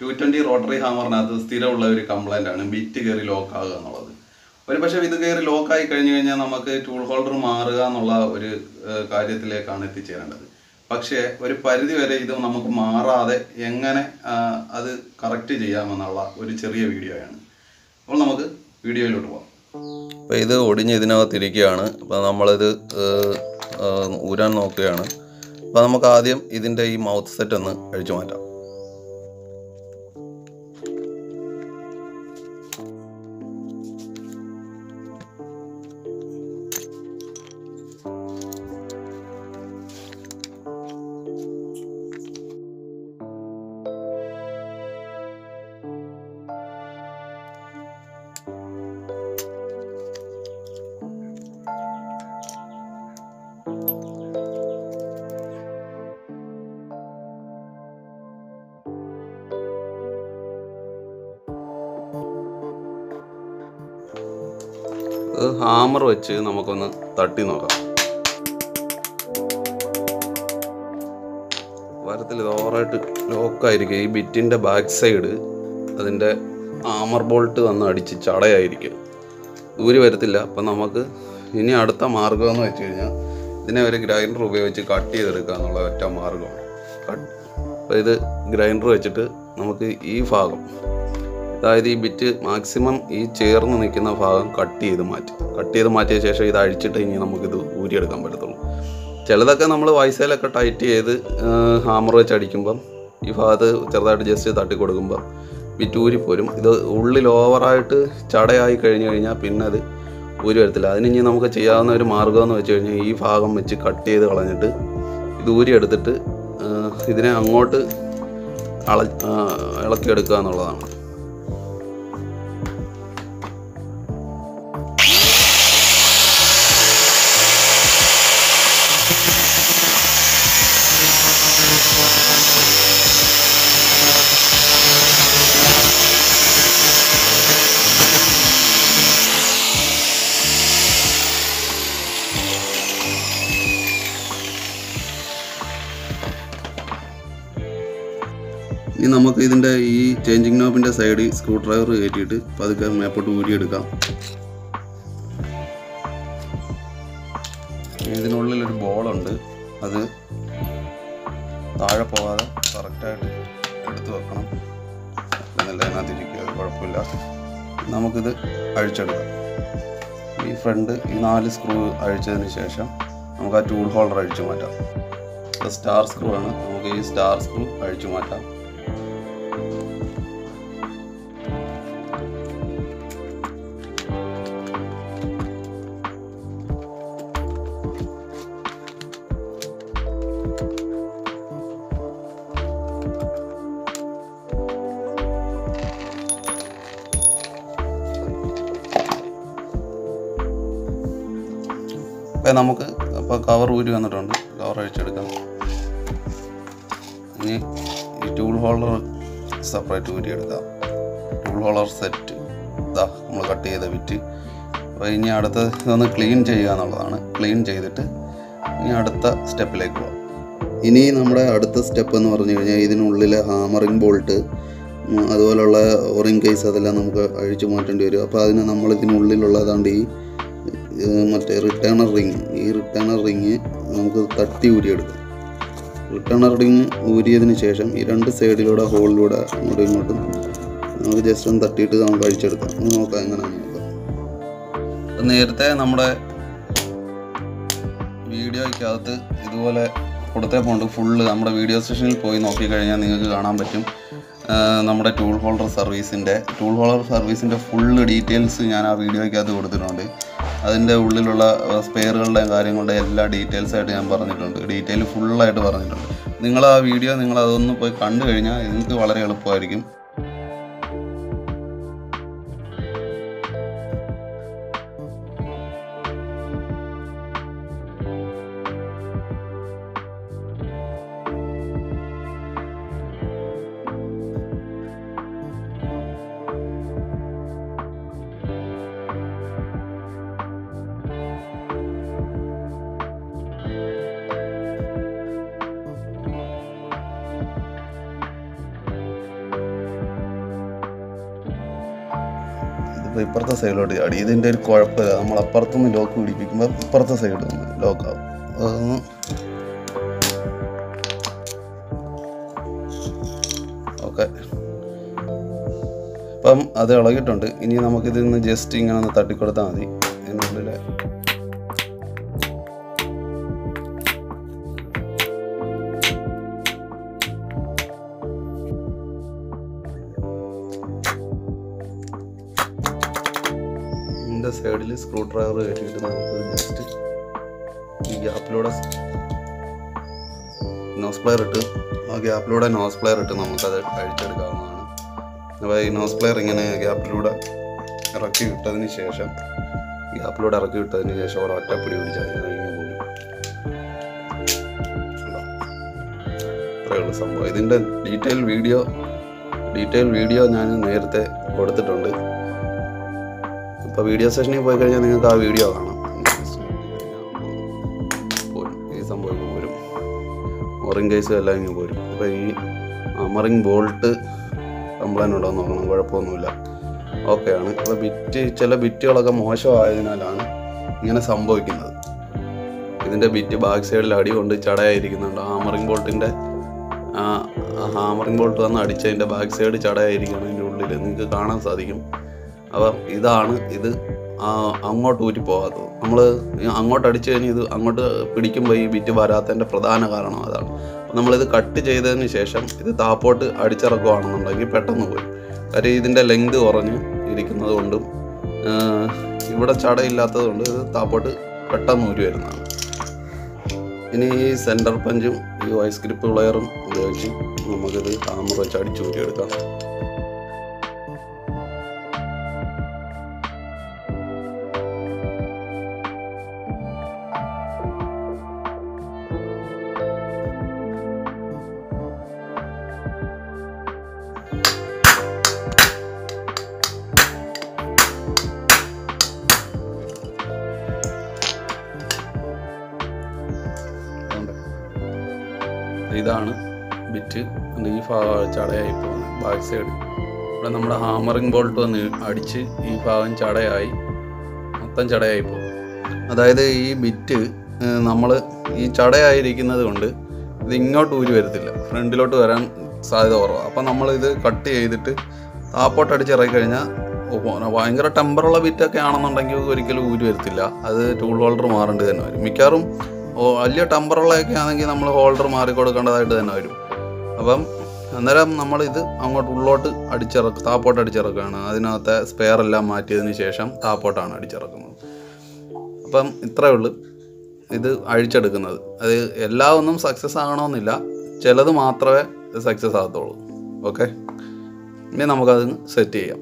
To twenty rotary ഹാമറിനകത്ത് സ്ഥിരമുള്ള ഒരു കംപ്ലൈൻ്റ് ആണ് ബിറ്റ് കയറി ലോക്ക് ആകുക എന്നുള്ളത് ഒരു പക്ഷേ ഇത് കയറി ലോക്കായി കഴിഞ്ഞു കഴിഞ്ഞാൽ നമുക്ക് ടൂൾ ഹോൾഡർ മാറുക എന്നുള്ള ഒരു ഏഹ്, കാര്യത്തിലേക്കാണ് എത്തിച്ചേരേണ്ടത് പക്ഷേ ഒരു പരിധി വരെ ഇത് നമുക്ക് മാറാതെ എങ്ങനെ ആ, അത് കറക്റ്റ് ചെയ്യാമെന്നുള്ള ഒരു ചെറിയ വീഡിയോയാണ് അപ്പോൾ നമുക്ക് വീഡിയോയിലോട്ട് പോകാം അപ്പോൾ ഇത് ഒടിഞ്ഞ് ഇതിനകത്ത് ഇരിക്കുകയാണ് അപ്പോൾ നമ്മളിത് ഏഹ്, ഏഹ്, ഊരാൻ നോക്കുകയാണ് അപ്പോൾ നമുക്ക് ആദ്യം ഇതിൻ്റെ ഈ മൗത്ത് സെറ്റ് ഒന്ന് അഴിച്ചു മാറ്റാം ഹാമർ വെച്ച് നമുക്കൊന്ന് തട്ടി നോക്കാം വരത്തിൽ ഇത് ഓവറായിട്ട് ലോക്കായിരിക്കും ഈ ബിറ്റിൻ്റെ ബാക്ക് സൈഡ് അതിൻ്റെ ആമർ ബോൾട്ട് വന്ന് അടിച്ച് ചടയായിരിക്കും ഊരി വരത്തില്ല അപ്പം നമുക്ക് ഇനി അടുത്ത മാർഗം എന്ന് വെച്ച് കഴിഞ്ഞാൽ ഇതിനെ ഒരു ഗ്രൈൻഡർ ഉപയോഗിച്ച് കട്ട് ചെയ്തെടുക്കുക എന്നുള്ള ഒറ്റ മാർഗമാണ് കട്ട് അപ്പോൾ ഇത് ഗ്രൈൻഡർ വെച്ചിട്ട് നമുക്ക് ഈ ഭാഗം അതായത് ഈ ബിറ്റ് മാക്സിമം ഈ ചേർന്ന് നിൽക്കുന്ന ഭാഗം കട്ട് ചെയ്ത് മാറ്റി കട്ട് ചെയ്ത് മാറ്റിയ ശേഷം ഇത് അഴിച്ചിട്ട് ഇനി നമുക്കിത് ഊരിയെടുക്കാൻ പറ്റത്തുള്ളൂ ചിലതൊക്കെ നമ്മൾ വയസ്സയിലൊക്കെ ടൈറ്റ് ചെയ്ത് ഹാമർ വെച്ച് അടിക്കുമ്പം ഈ ഭാഗത്ത് ചെറുതായിട്ട് ജസ്റ്റ് തട്ടി കൊടുക്കുമ്പോൾ ബിറ്റ് ഊരിപ്പോരും ഇത് ഉള്ളിൽ ഓവറായിട്ട് ചടയായി കഴിഞ്ഞ് കഴിഞ്ഞാൽ പിന്നെ അത് ഊരി വരത്തില്ല അതിന് ഇനി നമുക്ക് ചെയ്യാവുന്ന ഒരു മാർഗ്ഗം എന്ന് വെച്ച് കഴിഞ്ഞാൽ ഈ ഭാഗം വെച്ച് കട്ട് ചെയ്ത് കളഞ്ഞിട്ട് ഇത് ഊരി എടുത്തിട്ട് ആ, ഇതിനെ അങ്ങോട്ട് അള ആ, ഇളക്കിയെടുക്കുക എന്നുള്ളതാണ് ഇനി നമുക്ക് ഇതിൻ്റെ ഈ ചേഞ്ചിങ് നോബിൻ്റെ സൈഡിൽ സ്ക്രൂ ഡ്രൈവർ കയറ്റിയിട്ട് പതുക്കെ മേപ്പോട്ട് ഊരിയെടുക്കാം ഇതിനുള്ളിൽ ഒരു ബോളുണ്ട് അത് താഴെ പോകാതെ കറക്റ്റായിട്ട് എടുത്ത് വെക്കണം എന്നല്ല അതിനകത്തിരിക്കുക അത് കുഴപ്പമില്ല നമുക്കിത് അഴിച്ചെടുക്കാം ഈ ഫ്രണ്ട് ഈ നാല് സ്ക്രൂ അഴിച്ചതിന് ശേഷം നമുക്ക് ആ ടൂൾ ഹോൾഡർ അഴിച്ചു മാറ്റാം ഇത് സ്റ്റാർ സ്ക്രൂ ആണ് നമുക്ക് ഈ സ്റ്റാർ സ്ക്രൂ അഴിച്ചു മാറ്റാം ഇപ്പം നമുക്ക് അപ്പോൾ കവർ ഊരി വന്നിട്ടുണ്ട് കവർ അഴിച്ചെടുക്കാം ഇനി ഈ ടൂൾ ഹോൾഡർ സെപ്പറേറ്റ് ഊരി എടുക്കാം ടൂൾ ഹോൾഡർ സെറ്റ് ഇതാ നമ്മൾ കട്ട് ചെയ്ത വിറ്റ് അപ്പോൾ ഇനി അടുത്ത ഇതൊന്ന് ക്ലീൻ ചെയ്യുക എന്നുള്ളതാണ് ക്ലീൻ ചെയ്തിട്ട് ഇനി അടുത്ത സ്റ്റെപ്പിലേക്ക് പോകാം ഇനി നമ്മുടെ അടുത്ത സ്റ്റെപ്പ് എന്ന് പറഞ്ഞു കഴിഞ്ഞാൽ ഇതിനുള്ളിലെ ഹാമറിംഗ് ബോൾട്ട് അതുപോലുള്ള ഓറിംഗ് കേസ് അതെല്ലാം നമുക്ക് അഴിച്ചു മാറ്റേണ്ടി വരും അപ്പോൾ അതിന് നമ്മൾ ഇതിനുള്ളിലുള്ളതാണ്ട് ഈ ഏഹ് മറ്റേ റിട്ടേണർ റിങ് ഈ റിട്ടേണർ റിങ് നമുക്ക് തട്ടി ഊരിയെടുക്കാം റിട്ടേണർ റിങ് ഊരിയതിന് ശേഷം ഈ രണ്ട് സൈഡിലൂടെ ഹോളിലൂടെ അങ്ങോട്ടും ഇങ്ങോട്ടും നമുക്ക് ജസ്റ്റ് ഒന്ന് തട്ടിയിട്ട് നമുക്ക് അഴിച്ചെടുക്കാം ഒന്ന് നോക്കാം എങ്ങനെയാണെന്ന് നോക്കാം നേരത്തെ നമ്മുടെ വീഡിയോയ്ക്കകത്ത് ഇതുപോലെ കൊടുത്തേ പോണ്ട് ഫുള്ള് നമ്മുടെ വീഡിയോ സെഷനിൽ പോയി നോക്കിക്കഴിഞ്ഞാൽ നിങ്ങൾക്ക് കാണാൻ പറ്റും ആ, നമ്മുടെ ടൂൾ ഹോൾഡർ സർവീസിൻ്റെ ടൂൾ ഹോൾഡർ സർവീസിൻ്റെ ഫുള്ള് ഡീറ്റെയിൽസ് ഞാൻ ആ വീഡിയോയ്ക്കകത്ത് കൊടുത്തിട്ടുണ്ട് അതിൻ്റെ ഉള്ളിലുള്ള സ്പെയറുകളുടെയും കാര്യങ്ങളുടെ എല്ലാ ഡീറ്റെയിൽസ് ആയിട്ട് ഞാൻ പറഞ്ഞിട്ടുണ്ട് ഡീറ്റെയിൽ ഫുള്ളായിട്ട് പറഞ്ഞിട്ടുണ്ട് നിങ്ങൾ ആ വീഡിയോ നിങ്ങൾ അതൊന്ന് പോയി കണ്ടു കഴിഞ്ഞാൽ നിങ്ങൾക്ക് വളരെ എളുപ്പമായിരിക്കും അപ്പോൾ ഇപ്പുറത്തെ സൈഡിലോട്ട് ചാടി ഇതിൻ്റെ ഒരു കുഴപ്പമില്ല നമ്മൾ അപ്പുറത്തുനിന്ന് ലോക്ക് പിടിപ്പിക്കുമ്പോൾ ഇപ്പുറത്തെ സൈഡിൽ നിന്ന് ലോക്കാവും അതൊന്ന് ഓക്കെ അപ്പം അത് ഇളകിയിട്ടുണ്ട് ഇനി നമുക്കിതിൽ നിന്ന് ജസ്റ്റ് ഇങ്ങനെ ഒന്ന് തട്ടിക്കൊടുത്താൽ മതി അതിനുള്ളിൽ ഇതിൻ്റെ സൈഡിൽ സ്ക്രൂ ഡ്രൈവർ കയറ്റിയിട്ട് നമുക്ക് ജസ്റ്റ് ഈ ഗ്യാപ്പിലൂടെ നോസ് പ്ലെയർ ഇട്ട് ആ ഗ്യാപ്പിലൂടെ നോസ് പ്ലെയർ ഇട്ട് നമുക്കത് അഴിച്ചെടുക്കാവുന്നതാണ് അപ്പോൾ ഈ നോസ് പ്ലെയർ ഇങ്ങനെ ഗ്യാപ്പിലൂടെ ഇറക്കി വിട്ടതിന് ശേഷം ഗ്യാപ്പിലൂടെ ഇറക്കി വിട്ടതിന് ശേഷം ഒരൊറ്റ പിടി പിടിച്ച് അതിന് കഴിഞ്ഞ് പോകും കണ്ടോ? ഇത്രയേ ഉള്ളൂ സംഭവം ഇതിൻ്റെ ഡീറ്റെയിൽ വീഡിയോ ഡീറ്റെയിൽ വീഡിയോ ഞാൻ നേരത്തെ കൊടുത്തിട്ടുണ്ട് ഇപ്പോൾ വീഡിയോ സെഷനിൽ പോയി കഴിഞ്ഞാൽ നിങ്ങൾക്ക് ആ വീഡിയോ കാണാം പോരും ഈ സംഭവം ഇങ്ങ് പോരും ഓറിംഗ് കേസും എല്ലാം ഇങ്ങ് പോരും അപ്പോൾ ഈ അമറിങ് ബോൾട്ട് കംപ്ലൈൻറ്റ് ഉണ്ടോ എന്ന് നോക്കണം കുഴപ്പമൊന്നുമില്ല ഓക്കെയാണ് അപ്പോൾ ബിറ്റ് ചില ബിറ്റുകളൊക്കെ മോശമായതിനാലാണ് ഇങ്ങനെ സംഭവിക്കുന്നത് ഇതിൻ്റെ ബിറ്റ് ബാക്ക് സൈഡിൽ അടി കൊണ്ട് ചടയായിരിക്കുന്നുണ്ട് ഹാമറിംഗ് ബോൾട്ടിൻ്റെ ഹാമറിംഗ് ബോൾട്ട് വന്ന് അടിച്ചതിൻ്റെ ബാക്ക് സൈഡ് ചടയായിരിക്കണം അതിൻ്റെ ഉള്ളിൽ നിങ്ങൾക്ക് കാണാൻ സാധിക്കും അപ്പം ഇതാണ് ഇത് ആ, അങ്ങോട്ട് ഊറ്റി പോകാത്തത് നമ്മൾ അങ്ങോട്ട് അടിച്ചു കഴിഞ്ഞ് ഇത് അങ്ങോട്ട് പിടിക്കുമ്പോൾ ഈ ബിറ്റ് വരാത്തതിൻ്റെ പ്രധാന കാരണം അതാണ് അപ്പം നമ്മളിത് കട്ട് ചെയ്തതിന് ശേഷം ഇത് താപ്പോട്ട് അടിച്ചിറക്കുകയാണെന്നുണ്ടെങ്കിൽ പെട്ടെന്ന് പോയി കാര്യം ഇതിൻ്റെ ലെങ്ത് കുറഞ്ഞ് ഇരിക്കുന്നത് കൊണ്ടും ആ, ഇവിടെ ചടയില്ലാത്തത് കൊണ്ട് ഇത് താപ്പോട്ട് പെട്ടെന്ന് ഊരി വരുന്നതാണ് ഇനി ഈ സെൻറ്റർ പഞ്ചും ഈ വൈസ് ഗ്രിപ്പ് പ്ലെയറും ഉപയോഗിച്ച് നമുക്കിത് ഹാമർ വെച്ച് അടിച്ചു ഊരിയെടുക്കാം ഉണ്ട്. ഇതാണ് ബിറ്റ് ഈ ഭാഗം ചടയായി പോകുന്നത് ബാക്ക് സൈഡ് ഇവിടെ നമ്മുടെ ഹാമറിംഗ് ബോൾട്ട് വന്ന് അടിച്ച് ഈ ഭാഗം ചടയായി മൊത്തം ചടയായി പോകും അതായത് ഈ ബിറ്റ് നമ്മൾ ഈ ചടയായിരിക്കുന്നത് കൊണ്ട് ഇത് ഇങ്ങോട്ട് ഊരി വരത്തില്ല ഫ്രണ്ടിലോട്ട് വരാൻ സാധ്യത കുറവാണ് അപ്പം നമ്മളിത് കട്ട് ചെയ്തിട്ട് താപ്പോട്ട് അടിച്ചിറക്കി കഴിഞ്ഞാൽ ഭയങ്കര ടെമ്പറുള്ള ബിറ്റൊക്കെ ആണെന്നുണ്ടെങ്കിൽ ഒരിക്കലും ഊരി വരത്തില്ല അത് ടൂൾ ഹോൾഡർ മാറേണ്ടി തന്നെ വരും മിക്കവാറും ഓ വലിയ ടെമ്പറുള്ളതൊക്കെ ആണെങ്കിൽ നമ്മൾ ഹോൾഡർ മാറി കൊടുക്കേണ്ടതായിട്ട് തന്നെ വരും അപ്പം അന്നേരം നമ്മളിത് അങ്ങോട്ട് ഉള്ളോട്ട് അടിച്ചിറക്കും താപ്പോട്ട് അടിച്ചിറക്കുകയാണ് അതിനകത്തെ സ്പെയർ എല്ലാം മാറ്റിയതിന് ശേഷം താപ്പോട്ടാണ് അടിച്ചിറക്കുന്നത് അപ്പം ഇത്രയേ ഉള്ളൂ ഇത് അഴിച്ചെടുക്കുന്നത് അത് എല്ലാം ഒന്നും സക്സസ് ആകണമെന്നില്ല ചിലത് മാത്രമേ സക്സസ് ആകത്തുള്ളൂ ഓക്കെ ഇനി നമുക്കത് സെറ്റ് ചെയ്യാം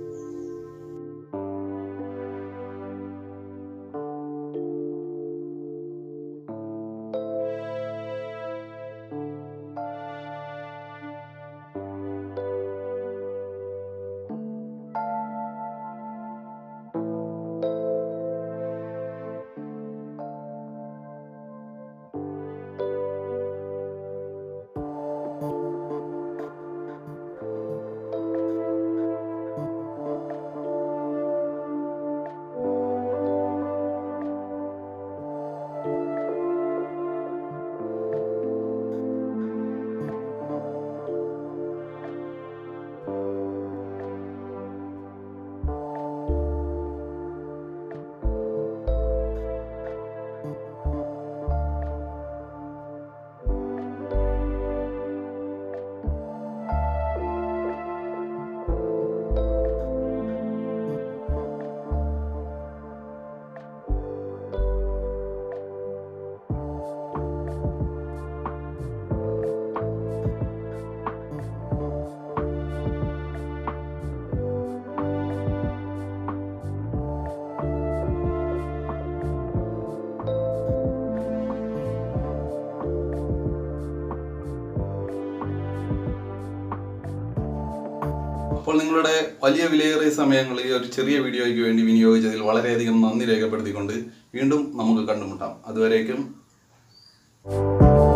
അപ്പോൾ നിങ്ങളുടെ വലിയ വിലയേറിയ സമയങ്ങൾ ഈ ഒരു ചെറിയ വീഡിയോയ്ക്ക് വേണ്ടി വിനിയോഗിച്ചതിൽ വളരെയധികം നന്ദി രേഖപ്പെടുത്തിക്കൊണ്ട് വീണ്ടും നമുക്ക് കണ്ടുമുട്ടാം അതുവരേക്കും